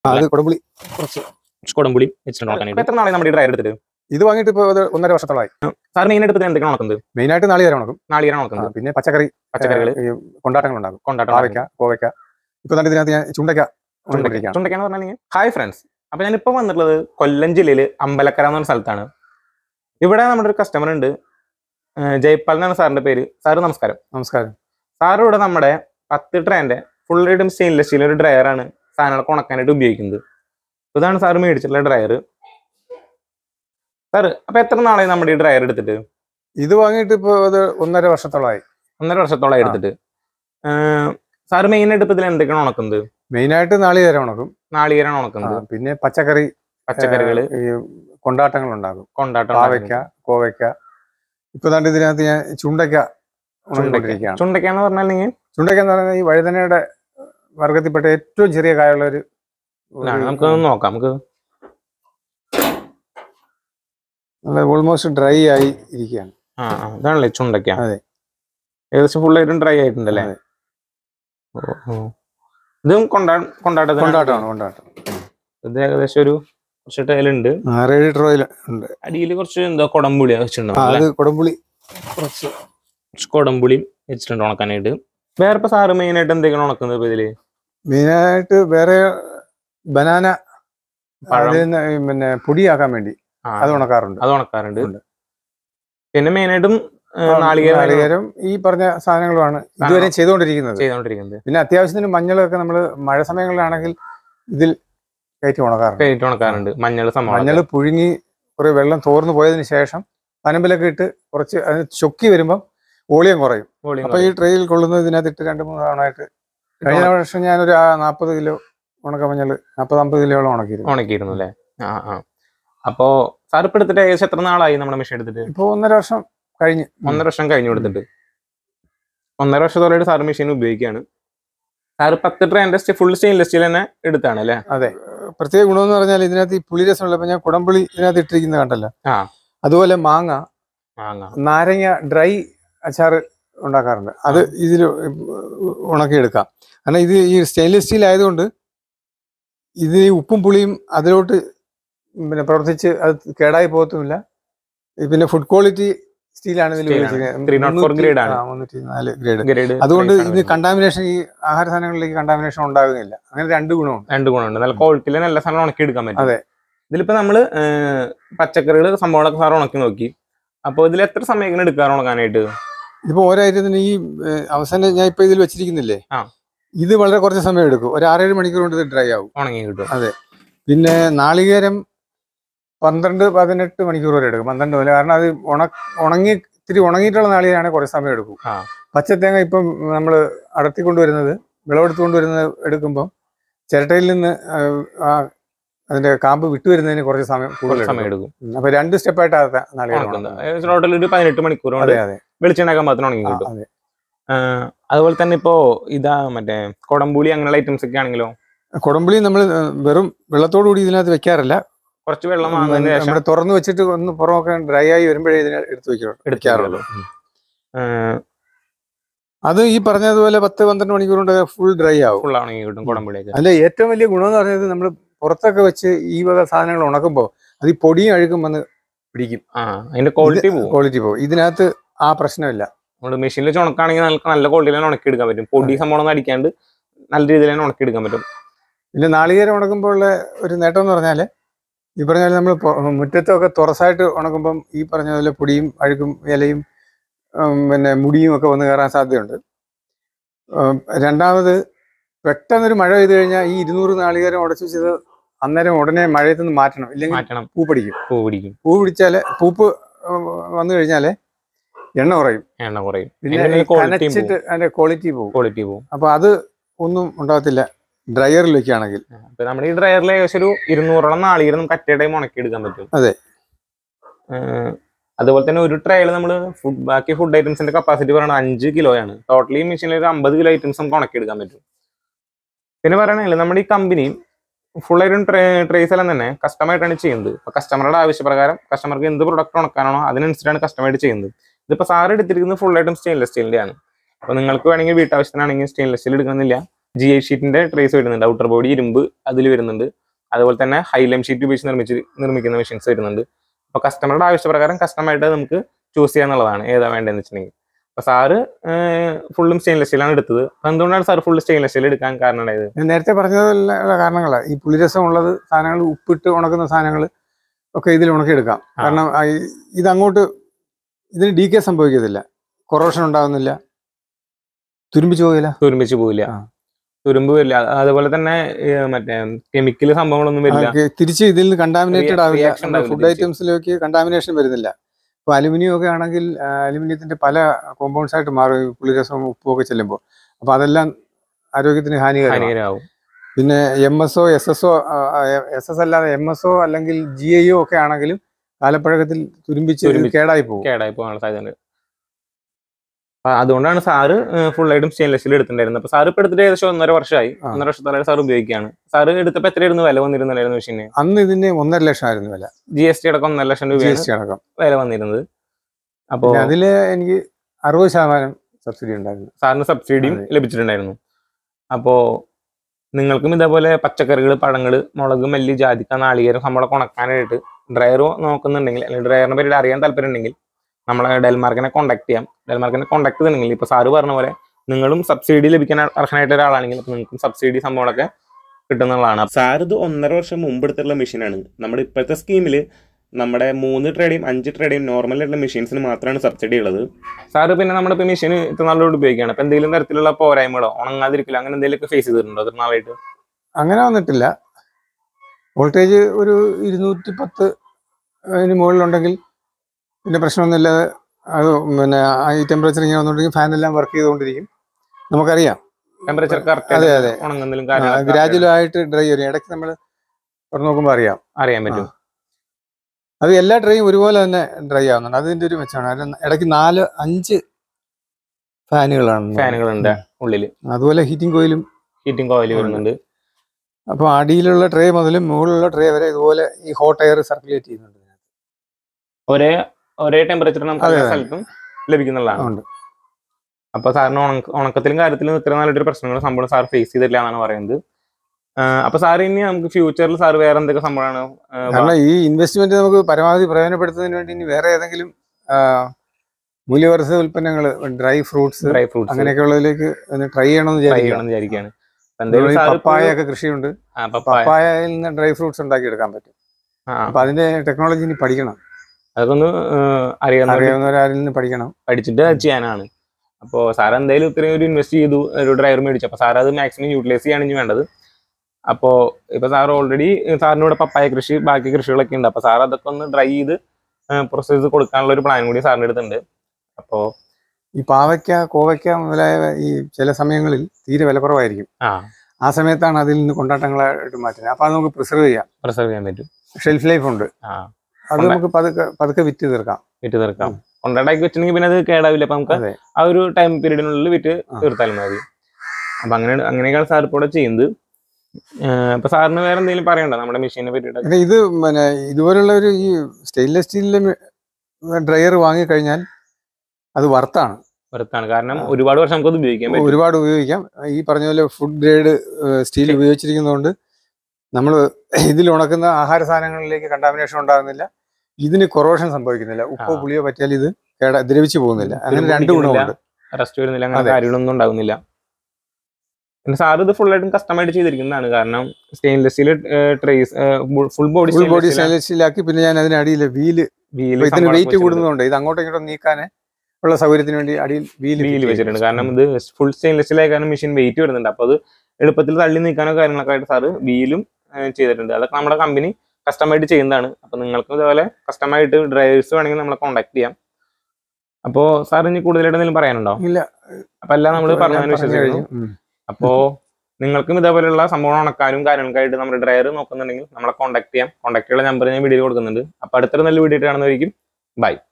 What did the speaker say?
അത് കൊടുമ്പുളി കുറച്ച് കൊടംപുളി വെച്ചിട്ടുണ്ട് ഉണക്കാനായിട്ട് എത്ര നാളെ നമ്മുടെ ഡ്രൈ എടുത്തിട്ട് ഇത് വാങ്ങിയിട്ട് ഇപ്പോൾ ഒരു ഒന്നര വർഷത്തോളമായി സാർ മെയിൻ എടുത്തിട്ട് എന്തൊക്കെയാണ് ഉണക്കുന്നത് മെയിനായിട്ട് നാളികേരം ഉണക്കും നാളികേരം ആ, ഉണക്കുന്നത് പിന്നെ പച്ചക്കറി പച്ചക്കറികൾ ഈ കൊണ്ടാട്ടങ്ങൾ ഉണ്ടാകും കൊണ്ടാട്ടം പാവയ്ക്ക കോവയ്ക്ക ഇപ്പൊ തന്നെ ഇതിനകത്ത് ഞാൻ ചുണ്ടയ്ക്ക ഉണക്കിക്കൊണ്ടിരിക്കുകയാണ്. ചുണ്ടക്കാന്ന് പറഞ്ഞാൽ ഹായ് ഫ്രണ്ട്സ് അപ്പൊ ഞാനിപ്പോ വന്നിട്ടുള്ളത് കൊല്ലം ജില്ലയിൽ അമ്പലക്കര എന്ന് പറഞ്ഞ സ്ഥലത്താണ് ഇവിടെ നമ്മുടെ ഒരു കസ്റ്റമർ ഉണ്ട് ഏഹ് ജയ്പാൽ എന്നാണ് സാറിന്റെ പേര് സാറ് നമസ്കാരം നമസ്കാരം സാർ ഇവിടെ നമ്മുടെ പത്ത് ട്രെയിൻ്റെ ഫുൾ ആയിട്ടും സ്റ്റെയിൻലെസ് സ്റ്റീൽ ഒരു ഡ്രയറാണ് സാധനങ്ങളൊക്കെ ഉണക്കാനായിട്ട് ഉപയോഗിക്കുന്നത് ഇതാണ് സാർ മേടിച്ചിട്ടുള്ള ഡ്രയർ സാർ അപ്പൊ എത്ര നാളായി നമ്മുടെ ഈ ഡ്രയർ എടുത്തിട്ട് ഇത് വാങ്ങിയിട്ട് ഇപ്പൊ അത് ഒന്നര വർഷത്തോളമായി ഒന്നര വർഷത്തോളം എടുത്തിട്ട് സാർ മെയിൻ ആയിട്ട് ഇപ്പൊ ഇതിൽ എന്തൊക്കെയാണ് ഉണക്കുന്നത് മെയിനായിട്ട് നാളികേരം ഉണക്കും നാളികേരാണ് ആ, ഉണക്കുന്നത് പിന്നെ പച്ചക്കറി പച്ചക്കറികള് ഈ കൊണ്ടാട്ടങ്ങൾ ഉണ്ടാകും കൊണ്ടാട്ടം പാവയ്ക്ക കോവയ്ക്ക ഇപ്പൊ തന്നെ ഇതിനകത്ത് ഞാൻ ചുണ്ടയ്ക്ക ഉണക്കിക്കൊണ്ടിരിക്കുകയാണ് ചുണ്ടക്കാന്ന് പറഞ്ഞാൽ നിങ്ങൾ ചുണ്ടയ്ക്ക എന്ന് പറയുന്നത് ഈ വഴുതനയുടെ വർഗത്തിൽപ്പെട്ട ഏറ്റവും ചെറിയ കായുള്ള ഒരു ഒരു- നമുക്ക് നോക്കാം നമുക്ക് നല്ല ഓൾമോസ്റ്റ് ഡ്രൈ ആയി ഇരിക്കുകയാണ് ആ ആ, ഇതാണല്ലേ ചുണ്ടക്ക അതെ. ഏകദേശം ഫുൾ ആയിട്ടും ഡ്രൈ ആയിട്ടുണ്ടല്ലേ അതെ. ഓ, ഓ. ഇതും കൊണ്ടാ കൊണ്ടാട്ടത്തിന് കൊണ്ടാട്ടമാണ് കൊണ്ടാട്ടം ഇത് ഏകദേശം ഒരു കുറച്ച് ടൈലുണ്ട് ആറേഴ് ട്രോയിൽ ഉണ്ട് അടിയിൽ കുറച്ച് എന്താ കൊടംപുളി ആ, വെച്ചിട്ടുണ്ടോ അത് കൊടുമ്പുളി കുറച്ച് കുറച്ച് കൊടംപുളി വെച്ചിട്ടുണ്ട് ഉണക്കാനായിട്ട് വേറെ ഇപ്പൊ സാറ് മെയിൻ ആയിട്ട് എന്തൊക്കെയാണ് ഉണക്കുന്നത് ഇപ്പൊ ഇതില് മെയിനായിട്ട് വേറെ ബനാന പഴം. അതിൽ നിന്ന് ഈ പിന്നെ പൊടിയാക്കാൻ വേണ്ടി ആ, അത് ഉണക്കാറുണ്ട് അത് ഉണക്കാറുണ്ട് ഉണ്ട്. പിന്നെ മെയിൻ ആയിട്ടും ഏ, നാളികേരം നാളികേരം ഈ പറഞ്ഞ സാധനങ്ങളുമാണ് ഇതുവരെ ചെയ്തുകൊണ്ടിരിക്കുന്നത് ചെയ്തോണ്ടിരിക്കുന്നത് പിന്നെ അത്യാവശ്യത്തിന് മഞ്ഞളൊക്കെ നമ്മൾ മഴ സമയങ്ങളിലാണെങ്കിൽ ഇതിൽ കയറ്റി ഉണക്കാറുണ്ട് കഴിഞ്ഞിട്ട് ഉണക്കാറുണ്ട് മഞ്ഞൾ സംഭവം മഞ്ഞൾ പുഴുങ്ങി കുറെ വെള്ളം തോർന്നു പോയതിന് ശേഷം പനമ്പിലൊക്കെ ഇട്ട് കുറച്ച് അത് ചൊക്കി വരുമ്പോൾ വോളിയം കുറയും അപ്പൊ ഈ ട്രെയിൽ കൊള്ളുന്നത് ഇതിനകത്ത് ഇട്ട് രണ്ട് മൂന്ന് തവണ ആയിട്ട് കഴിഞ്ഞ വർഷം ഞാനൊരു നാൽപ്പത് കിലോ ഉണക്ക മഞ്ഞൾ നാൽപ്പത് അമ്പത് കിലോയോളം ഉണക്കിയിരുന്നു ഉണക്കിയിരുന്നു അല്ലേ ആ ആ അപ്പോ സാർ ഇപ്പൊ എടുത്തിട്ട് ഏകദേശം എത്ര നാളായി നമ്മുടെ മെഷീൻ എടുത്തിട്ട് ഇപ്പൊ ഒന്നര വർഷം കഴിഞ്ഞ് ഒന്നര വർഷം കഴിഞ്ഞു കൊടുത്തിട്ട് ഒന്നര വർഷത്തോളായിട്ട് സാർ മെഷീൻ ഉപയോഗിക്കുകയാണ് സാർ പത്ത് ട്രെയിൻ്റെ ഫുൾ സ്റ്റെയിൻലെസ് സ്റ്റീൽ തന്നെ എടുത്താണ് അല്ലേ അതെ പ്രത്യേക ഗുണമെന്ന് പറഞ്ഞാൽ ഇതിനകത്ത് ഈ പുളിരസം ഉള്ളപ്പോൾ ഞാൻ കുടംപുളി ഇതിനകത്ത് ഇട്ടിരിക്കുന്നത് കണ്ടല്ലോ ആ. അതുപോലെ മാങ്ങ മാങ്ങ നാരങ്ങ ഡ്രൈ അച്ചാർ ഉണ്ടാക്കാറുണ്ട് അത് ഇതിൽ ഉണക്കിയെടുക്കാം കാരണം ഇത് ഈ സ്റ്റെയിൻലെസ് സ്റ്റീൽ ആയതുകൊണ്ട് ഇത് ഈ ഉപ്പും പുളിയും അതിലോട്ട് പിന്നെ പ്രവർത്തിച്ച് അത് കേടായി പോകത്തുമില്ല ഇത് പിന്നെ ഫുഡ് ക്വാളിറ്റി സ്റ്റീലാണ് ഇതിൽ Steel ആണ്. 304 grade ആണ്. മുന്നൂറ്റി നാല് ഗ്രേഡ് ഗ്രേഡ് അതുകൊണ്ട് ഇത് കണ്ടാമിനേഷൻ ഈ ആഹാര സാധനങ്ങളിലേക്ക് കണ്ടാമിനേഷൻ ഉണ്ടാകുന്നില്ല അങ്ങനെ രണ്ട് ഗുണമുണ്ട് രണ്ട് ഗുണമുണ്ട് നല്ല ക്വാളിറ്റിയിൽ നല്ല സാധനം ഉണക്കി എടുക്കാൻ പറ്റും അതെ. ഇതിലിപ്പോ നമ്മള് പച്ചക്കറികൾ സംഭവങ്ങളൊക്കെ സാർ ഉണക്കി നോക്കി അപ്പൊ ഇതിൽ എത്ര സമയം എടുക്കാറ് ഉണക്കാനായിട്ട് ഇതിപ്പോ ഓരോ ഐറ്റത്തിന് ഈ ഏഹ്, അവസാനം ഞാൻ ഇപ്പൊ ഇതിൽ വെച്ചിരിക്കുന്നില്ലേ ആ. ഇത് വളരെ കുറച്ച് സമയം എടുക്കും ഒരു ആറേഴ് മണിക്കൂർ കൊണ്ട് ഇത് ഡ്രൈ ആവും ഉണങ്ങി കിട്ടും പിന്നെ നാളികേരം പന്ത്രണ്ട് പതിനെട്ട് മണിക്കൂർ വരെ എടുക്കും പന്ത്രണ്ട് പോലെ കാരണം അത് ഉണ ഉണങ്ങി ഇത്തിരി ഉണങ്ങിയിട്ടുള്ള നാളികേരാണെങ്കിൽ കുറച്ച് സമയം എടുക്കും ആ. പച്ചത്തേങ്ങ ഇപ്പം നമ്മൾ അടർത്തി കൊണ്ടുവരുന്നത് വിളവെടുത്ത് കൊണ്ടുവരുന്നത് എടുക്കുമ്പോൾ ചിരട്ടയിൽ നിന്ന് ആഹ്, ആ അതിന്റെ കാമ്പ് വിട്ടുവരുന്നതിന് കുറച്ച് സമയം കൂടുതൽ കുറച്ച് സമയം എടുക്കും. എടുക്കും ഉം. അപ്പൊ രണ്ട് സ്റ്റെപ്പായിട്ട് നാളികേരം ഉണക്കുന്നത് ഉണക്കുന്നത്. ഏകദേശം ടോട്ടൽ ഒരു പതിനെട്ട് മണിക്കൂർ കൊണ്ട് അതെ അതെ വെളിച്ചെണ്ണാക്കാൻ പാകത്തിന് ഉണങ്ങി ആ, കിട്ടും അതെ ആ, അതുപോലെ തന്നെ ഇപ്പോ ഇതാ മറ്റേ കൊടംപുളി അങ്ങനെയുള്ള ഐറ്റംസ് ഒക്കെ ആണെങ്കിലോ കുടംപുളി നമ്മൾ വെറും വെള്ളത്തോടു കൂടി ഇതിനകത്ത് വെക്കാറില്ല കുറച്ച് വെള്ളം വാങ്ങുന്നതിന് ശേഷം നമ്മുടെ തുറന്നു വെച്ചിട്ട് ഒന്ന് പുറമൊക്കെ ഡ്രൈ ആയി വരുമ്പോഴേ ഇതിനെ എടുത്ത് വെക്കാറുള്ളൂ എടുക്കാറുള്ളൂ അത് ഈ പറഞ്ഞതുപോലെ പത്ത് പന്ത്രണ്ട് മണിക്കൂർ കൊണ്ട് ഫുൾ ഡ്രൈ ആവും ഫുൾ ഉണങ്ങി കിട്ടും കൊടംപുളിയൊക്കെ അതിന്റെ ഏറ്റവും വലിയ ഗുണം എന്ന് പറഞ്ഞത് നമ്മൾ പുറത്തൊക്കെ വെച്ച് ഈ വക സാധനങ്ങൾ ഉണക്കുമ്പോൾ അത് ഈ പൊടിയും അഴുക്കും വന്ന് പിടിക്കും ആ അതിന്റെ ക്വാളിറ്റി പോകും ക്വാളിറ്റി പോകും ഇതിനകത്ത് ആ പ്രശ്നമില്ല നമ്മൾ മെഷീനിൽ വെച്ച് ഉണക്കാണെങ്കിൽ നല്ല നല്ല ക്വാളിറ്റിയിൽ തന്നെ ഉണക്കി എടുക്കാൻ പറ്റും പൊടി സംഭവം ഒന്നും അടിക്കാണ്ട് നല്ല രീതിയിൽ തന്നെ ഉണക്കി എടുക്കാൻ പറ്റും പിന്നെ നാളികേരം ഉണക്കുമ്പോൾ ഉള്ള ഒരു നേട്ടം എന്ന് പറഞ്ഞാൽ ഈ പറഞ്ഞ പോലെ നമ്മൾ മുറ്റത്തൊക്കെ തുറസായിട്ട് ഉണക്കുമ്പം ഈ പറഞ്ഞ പോലെ പൊടിയും അഴുക്കും ഇലയും ഉം, പിന്നെ മുടിയും ഒക്കെ വന്ന് കയറാൻ സാധ്യതയുണ്ട് ഉം, രണ്ടാമത് പെട്ടെന്നൊരു മഴ പെയ്തു കഴിഞ്ഞാൽ ഈ ഇരുന്നൂറ് നാളികേരം ഉടച്ചു വെച്ചത് അന്നേരം ഉടനെ മഴയത്ത് നിന്ന് മാറ്റണം ഇല്ലെങ്കിൽ മാറ്റണം പൂ പിടിക്കും പൂ പിടിക്കും പൂ പിടിച്ചാൽ പൂപ്പ് ഉം, വന്നു കഴിഞ്ഞാൽ എണ്ണ കുറയും എണ്ണ കുറയും പിന്നെ ക്വാളിറ്റിയും കനച്ചിട്ട് അതിന്റെ ക്വാളിറ്റി പോകും ക്വാളിറ്റി പോകും അപ്പൊ അത് ഒന്നും ഉണ്ടാകത്തില്ല ഡ്രയറിൽ വെക്കുകയാണെങ്കിൽ അപ്പൊ നമ്മുടെ ഈ ഡ്രയറിൽ ഏകദേശം ഒരു ഇരുന്നൂറോളം നാളികേരം നമുക്ക് അറ്റ ടൈം ഉണക്കി എടുക്കാൻ പറ്റും അതെ. ഏഹ് അതുപോലെ തന്നെ ഒരു ട്രയൽ നമ്മൾ ഫുഡ് ബാക്കി ഫുഡ് ഐറ്റംസിന്റെ കപ്പാസിറ്റി പറയുന്നത് അഞ്ച് കിലോയാണ് ടോട്ടലി ഈ മെഷീനിൽ ഒരു അമ്പത് കിലോ ഐറ്റംസ് നമുക്ക് ഉണക്കി എടുക്കാൻ പറ്റും പിന്നെ പറയണെങ്കിൽ നമ്മുടെ ഈ കമ്പനി ഫുൾ ആയിട്ടും ട്രേസ് എല്ലാം തന്നെ കസ്റ്റമായിട്ടാണ് ചെയ്യുന്നത് അപ്പൊ കസ്റ്റമറുടെ ആവശ്യപ്രകാരം കസ്റ്റമർക്ക് എന്ത് പ്രൊഡക്റ്റ് ഉണക്കാനാണോ അതിനനുസരിച്ചാണ് കസ്റ്റമായിട്ട് ചെയ്യുന്നത് ഇതിപ്പോ സാർ എടുത്തിരിക്കുന്നത് ഫുൾ ആയിട്ടും സ്റ്റെയിൻലെസ് സ്റ്റീലിന്റെ ആണ് അപ്പൊ നിങ്ങൾക്ക് വേണമെങ്കിൽ വീട്ടാവശ്യത്തിനാണെങ്കിൽ സ്റ്റെയിൻലെസ് സ്റ്റീൽ എടുക്കണമെന്നില്ല ജി ഐ ഷീറ്റിന്റെ ട്രേസ് വരുന്നുണ്ട് ഔട്ടർ ബോഡി ഇരുമ്പ് അതിൽ വരുന്നുണ്ട് അതുപോലെ തന്നെ ഹൈലം ഷീറ്റ് ഉപയോഗിച്ച് നിർമ്മിച്ച് നിർമ്മിക്കുന്ന മെഷീൻസ് വരുന്നുണ്ട് അപ്പൊ കസ്റ്റമറുടെ ആവശ്യപ്രകാരം കസ്റ്റമായിട്ട് നമുക്ക് ചൂസ് ചെയ്യാന്നുള്ളതാണ് ഏതാ വേണ്ടതെന്ന് വെച്ചിട്ടുണ്ടെങ്കിൽ അപ്പൊ സാറ് ഫുള്ളും സ്റ്റെയിൻലെസ് സ്റ്റീലാണ് എടുത്തത് അപ്പൊ എന്തുകൊണ്ടാണ് സാർ ഫുൾ സ്റ്റെയിൻലെസ് സ്റ്റീൽ എടുക്കാൻ കാരണം ഉണ്ടായത് ഞാൻ നേരത്തെ പറഞ്ഞതുള്ള കാരണങ്ങളാണ് ഈ പുളിരസം ഉള്ളത് സാധനങ്ങൾ ഉപ്പിട്ട് ഉണക്കുന്ന സാധനങ്ങൾ ഒക്കെ ഇതിൽ ഉണക്കിയെടുക്കാം ആ. കാരണം ആ ഈ- ഇതങ്ങോട്ട് ഇതിന് ഡീ കെ സംഭവിക്കത്തില്ല കൊറോഷൻ ഉണ്ടാകുന്നില്ല തുരുമ്പിച്ച് പോകില്ല തുരുമ്പിച്ച് പോവില്ല ആ. തുരുമ്പ് വരില്ല അത് അതുപോലെ തന്നെ ഈ മറ്റേ കെമിക്കൽ സംഭവങ്ങളൊന്നും വരില്ല ആ, തിരിച്ച് ഇതിൽ നിന്ന് കണ്ടാമിനേറ്റഡ് Rea- ആവില്ല reaction ഉണ്ടാവില്ല ഫുഡ് തിരിച്ച്. ഐറ്റംസിലേക്ക് കണ്ടാമിനേഷൻ വരുന്നില്ല ഇപ്പൊ അലുമിനിയം ഒക്കെ ആണെങ്കിൽ അലുമിനിയത്തിന്റെ പല കോമ്പൗണ്ട്സ് ആയിട്ട് മാറും ഈ പുളിരസവും ഉപ്പും ഒക്കെ ചെല്ലുമ്പോൾ അപ്പൊ അതെല്ലാം ആരോഗ്യത്തിന് ഹാനികരമാണ് ഹാനികരമാവും പിന്നെ M S O S S O S S അല്ലാതെ എം എസ് ഒ അല്ലെങ്കിൽ ജി ഐ ഒ ഒക്കെ ആണെങ്കിലും കാലപ്പഴക്കത്തിൽ തുരുമ്പിച്ച് തുരുമ്പിച്ച് കേടായി പോകും കേടായി പോകാനുള്ള സാധ്യതയുണ്ട് അപ്പൊ അതുകൊണ്ടാണ് സാറ് ഫുൾ ആയിട്ടും സ്റ്റെയിൻലെസ് സ്റ്റീൽ എടുത്തിട്ടുണ്ടായിരുന്നത് അപ്പൊ സാറ് ഇപ്പൊ എടുത്തിട്ട് ഏകദേശം ഒന്നര വർഷമായി ആ. ഒന്നര വർഷത്തോളം സാർ ഉപയോഗിക്കുകയാണ് സാറ് എടുത്തപ്പോ എത്രയായിരുന്നു വില വന്നിരുന്നില്ലായിരുന്നു മെഷീന് അന്ന് ഇതിന് ഒന്നര ലക്ഷം ആയിരുന്നു വില ജി എസ് ടി അടക്കം ഒന്നര ലക്ഷം ജി രൂപയാണ് എസ് ടി അടക്കം വില വന്നിരുന്നത് അപ്പോ പിന്നെ അതില് എനിക്ക് അറുപത് ശതമാനം സബ്സിഡി ഉണ്ടായിരുന്നു സാറിന് സബ്സിഡിയും അതെ. ലഭിച്ചിട്ടുണ്ടായിരുന്നു അപ്പോ നിങ്ങൾക്കും ഇതേപോലെ പച്ചക്കറികൾ പഴങ്ങൾ മുളക് മല്ലി ജാതിക്ക നാളികേരം നമ്മളൊക്കെ ഉണക്കാനായിട്ട് ഡ്രയർ നോക്കുന്നുണ്ടെങ്കിൽ അല്ലെങ്കിൽ ഡ്രയറിനെ പറ്റി അറിയാൻ താല്പര്യം ഉണ്ടെങ്കിൽ നമ്മളെ ഡെൽമാർക്കിനെ കോൺടാക്ട് ചെയ്യാം ഡെൽമാർക്കിനെ കോൺടാക്ട് ചെയ്തിട്ടുണ്ടെങ്കിൽ ഇപ്പൊ സാറ് പറഞ്ഞ പോലെ നിങ്ങളും സബ്സിഡി ലഭിക്കാൻ അർഹനായിട്ട് ഒരാളാണെങ്കിൽ അപ്പൊ നിങ്ങൾക്കും സബ്സിഡി സംഭവങ്ങളൊക്കെ കിട്ടുന്നതാണ് സാർ ഇത് ഒന്നര വർഷം മുമ്പ് എടുത്തിട്ടുള്ള മെഷീനാണ് നമ്മുടെ ഇപ്പോഴത്തെ സ്കീമിൽ നമ്മുടെ മൂന്ന് ട്രേഡയും അഞ്ച് ട്രേഡയും നോർമൽ ആയിട്ടുള്ള മെഷീൻസിന് മാത്രമാണ് സബ്സിഡി ഉള്ളത് സാറ് പിന്നെ നമ്മുടെ ഇപ്പൊ മെഷീൻ ഇത്ര നാളോട് ഉപയോഗിക്കുകയാണ് അപ്പൊ എന്തെങ്കിലും തരത്തിലുള്ള പോരായ്മകളോ ഉണങ്ങാതിരിക്കില്ല അങ്ങനെ എന്തെങ്കിലുമൊക്കെ ഫേസ് ചെയ്തിട്ടുണ്ടോ ഇത്ര നാളായിട്ട് അങ്ങനെ വന്നിട്ടില്ല വോൾട്ടേജ് ഒരു ഇരുന്നൂറ്റി പത്ത് അതിന് മുകളിലുണ്ടെങ്കിൽ പിന്നെ പ്രശ്നമൊന്നുമില്ലാതെ അത് പിന്നെ ആ ഈ ടെമ്പറേച്ചർ ഇങ്ങനെ വന്നുകൊണ്ടെങ്കിൽ ഫാനെല്ലാം വർക്ക് ചെയ്തുകൊണ്ടിരിക്കും നമുക്കറിയാം ടെമ്പറേച്ചർ അതെ, കറക്റ്റ് അതെ. ഉണങ്ങുന്നതിലും ഗ്രാജുവൽ കാര്യങ്ങളും ആയിട്ട് ഡ്രൈ വരും ഇടയ്ക്ക് നമ്മൾ തുറന്നു നോക്കുമ്പോൾ അറിയാം അറിയാൻ പറ്റും അത് എല്ലാ ഡ്രൈയും ഒരുപോലെ തന്നെ ഡ്രൈ ആവുന്നുണ്ട് അതിന്റെ ഒരു മെച്ചമാണ് അതിന് ഇടയ്ക്ക് നാല് അഞ്ച് ഫാനുകളാണ് ഫാനുകൾ ഉണ്ട് ഉള്ളില് അതുപോലെ ഹീറ്റിംഗ് കോയിലും ഹീറ്റിംഗ് കോയിൽ ഉണ്ട്. വരുന്നുണ്ട് അപ്പോൾ അടിയിലുള്ള ട്രേ മുതലും മുകളിലുള്ള ട്രേ വരെ ഇതുപോലെ ഈ ഹോട്ട് എയർ സർക്കുലേറ്റ് ചെയ്യുന്നുണ്ട് ഒരേ ഒരേ ടെമ്പറേച്ചർ നമുക്ക് അതെ, എല്ലാ അതെ. സ്ഥലത്തും ലഭിക്കുന്നുള്ളതാണ് ഉണ്ട് അപ്പൊ സാറിന് ഉണക്ക ഉണക്കത്തിലും കാര്യത്തിലും ഇത്ര നല്ലൊരു പ്രശ്നങ്ങൾ സംഭവം സാർ ഫേസ് ചെയ്തിട്ടില്ല എന്നാണ് പറയുന്നത് ആ, അപ്പൊ സാർ ഇനി നമുക്ക് ഫ്യൂച്ചറിൽ സാർ വേറെ എന്തൊക്കെ സംഭവമാണ് ആ, കാരണം ഈ ഇൻവെസ്റ്റ്മെന്റ് നമുക്ക് പരമാവധി പ്രയോജനപ്പെടുത്തുന്നതിന് വേണ്ടി ഇനി വേറെ ഏതെങ്കിലും ആ, മൂല്യവർദ്ധിത ഉൽപ്പന്നങ്ങൾ ഡ്രൈ ഫ്രൂട്ട്സ് ഡ്രൈ ഫ്രൂട്ട്സ് അങ്ങനെയൊക്കെയുള്ളതിലേക്ക് ഒന്ന് ട്രൈ ചെയ്യണമെന്ന് ട്രൈ വിചാരിക്കുക ചെയ്യണം എന്ന് വിചാരിക്കുകയാണ് അപ്പൊ എന്തായാലും സാർ പപ്പായ ഒക്കെ കൃഷിയുണ്ട് പപ്പായ പപ്പായയിൽ നിന്ന് ഡ്രൈ ഫ്രൂട്ട്സ് ഉണ്ടാക്കി എടുക്കാൻ പറ്റും ആ, അപ്പൊ അതിന്റെ ടെക്നോളജി ഇനി പഠിക്കണം അതൊക്കെ ഒന്ന് അറിയാവുന്ന അറിയാവുന്നവരാരിൽ നിന്ന് പഠിക്കണം പഠിച്ചിട്ട് അത് ചെയ്യാനാണ് അപ്പോൾ സാർ എന്തായാലും ഇത്രയും ഒരു ഇൻവെസ്റ്റ് ചെയ്തു ഒരു ഡ്രൈവർ മേടിച്ചു അപ്പോൾ സാർ അത് മാക്സിമം യൂട്ടിലൈസ് ചെയ്യാണ് ഇനി വേണ്ടത് അപ്പോൾ ഇപ്പൊ സാർ ഓൾറെഡി സാറിന് ഇവിടെ പപ്പായ കൃഷി ബാക്കി കൃഷികളൊക്കെ ഉണ്ട് അപ്പോൾ സാർ അതൊക്കെ ഒന്ന് ഡ്രൈ ചെയ്ത് പ്രോസസ്സ് കൊടുക്കാനുള്ള ഒരു പ്ലാൻ കൂടി സാറിൻ്റെ അടുത്തുണ്ട് അപ്പോൾ ഈ പാവയ്ക്ക കോവയ്ക്ക മുതലായ ഈ ചില സമയങ്ങളിൽ തീരെ വിലക്കുറവായിരിക്കും ആ ആ സമയത്താണ് അതിൽ നിന്ന് കൊണ്ടാട്ടങ്ങളായിട്ട് മാറ്റുന്നത് അപ്പൊ അത് നമുക്ക് പ്രിസർവ് ചെയ്യാം പ്രിസർവ് ചെയ്യാൻ പറ്റും ഷെൽഫ് ലൈഫ് ഉണ്ട് ആ അത് ഉണ്ട്. നമുക്ക് പതുക്കെ പതുക്കെ വിറ്റ് തീർക്കാം വിറ്റ് തീർക്കാം കൊണ്ടാട്ടാക്കി വെച്ചിട്ടുണ്ടെങ്കിൽ പിന്നെ അത് കേടാവില്ല അപ്പം നമുക്ക് അതെ ആ ഒരു ടൈം പീരീഡിനുള്ളിൽ വിറ്റ് ആ. തീർത്താലും മതി അപ്പം അങ്ങനെ അങ്ങനെയൊക്കെയാണ് സാർ ഇപ്പോൾ ഇവിടെ ചെയ്യുന്നത് ഇപ്പൊ സാറിന് വേറെ എന്തെങ്കിലും പറയണ്ടോ നമ്മുടെ മെഷീനെ പറ്റിയിട്ട് പിന്നെ ഇത് പിന്നെ ഇതുപോലുള്ള ഒരു ഈ സ്റ്റെയിൻലെസ് സ്റ്റീലിലെ ഡ്രയർ വാങ്ങിക്കഴിഞ്ഞാൽ അത് വർത്താണ് വെറുത്താണ് കാരണം ഒരുപാട് വർഷം നമുക്കത് ഉപയോഗിക്കാൻ പറ്റും ഒരുപാട് ഉപയോഗിക്കാം ഈ പറഞ്ഞ പോലെ ഫുഡ് ഗ്രേഡ് സ്റ്റീൽ ഉപയോഗിച്ചിരിക്കുന്നതുകൊണ്ട് നമ്മൾ ഇതിൽ ഉണക്കുന്ന ആഹാര സാധനങ്ങളിലേക്ക് കണ്ടാമിനേഷൻ ഉണ്ടാകുന്നില്ല ഇതിന് കൊറോഷൻ സംഭവിക്കുന്നില്ല ഉപ്പോ ആ. പുളിയോ പറ്റിയാൽ ഇത് കേട ദ്രവിച്ചു പോകുന്നില്ല അങ്ങനെ തുരുമ്പ് രണ്ട് പിടിക്കുന്നില്ല. ഗുണമുണ്ട് റെസ്റ്റ് വരുന്നില്ല അങ്ങനെ അതെ. കാര്യങ്ങളൊന്നും ഉണ്ടാകുന്നില്ല പിന്നെ സാർ ഇത് ഫുൾ ആയിട്ടും കസ്റ്റമായിട്ട് ചെയ്തിരിക്കുന്നതാണ് കാരണം stainless steel trays full body full body stainless സ്റ്റീലാക്കി പിന്നെ ഞാൻ അതിനടിയിൽ വീല് വീല് ഇതിന് വെയിറ്റ് കൂടുന്നതുകൊണ്ട് ഇത് അങ്ങോട്ടും ഇങ്ങോട്ടും നീക്കാൻ ഉള്ള സൗകര്യത്തിന് വേണ്ടി അടിയിൽ വീല് വീല് വെച്ചിട്ടുണ്ട് കാരണം ഇത് ഫുൾ സ്റ്റെയിൻലെസ് സ്റ്റീൽ ആയി കാരണം മെഷീൻ വെയിറ്റ് വരുന്നുണ്ട് അപ്പൊ അത് എളുപ്പത്തിൽ തള്ളി നീക്കാനോ കാര്യങ്ങളൊക്കെ ആയിട്ട് സാറ് വീലും ചെയ്തിട്ടുണ്ട് അതൊക്കെ നമ്മുടെ കമ്പനി കസ്റ്റമായിട്ട് ചെയ്യുന്നതാണ് അപ്പൊ നിങ്ങൾക്ക് ഇതുപോലെ കസ്റ്റമായിട്ട് ഡ്രൈവേഴ്സ് വേണമെങ്കിൽ നമ്മളെ കോൺടാക്ട് ചെയ്യാം അപ്പോ സാർ ഇനി കൂടുതലായിട്ട് എന്തെങ്കിലും പറയാനുണ്ടോ ഇല്ല അപ്പൊ എല്ലാം നമ്മൾ എല്ലാം പറഞ്ഞു പറഞ്ഞു വിശ്വസിക്കുന്നു കഴിഞ്ഞു. ഉം. അപ്പോ നിങ്ങൾക്കും ഇതേപോലെയുള്ള സംഭവം ഉണക്കാനും കാര്യങ്ങൾക്കായിട്ട് നമ്മുടെ ഡ്രയർ നോക്കുന്നുണ്ടെങ്കിൽ നമ്മളെ കോൺടാക്ട് ചെയ്യാം കോൺടാക്ട് ചെയ്യാനുള്ള നമ്പർ ഞാൻ വീഡിയോ കൊടുക്കുന്നുണ്ട് അപ്പൊ അടുത്തൊരു നല്ല വീഡിയോ കാണുന്നതായിരിക്കും ബൈ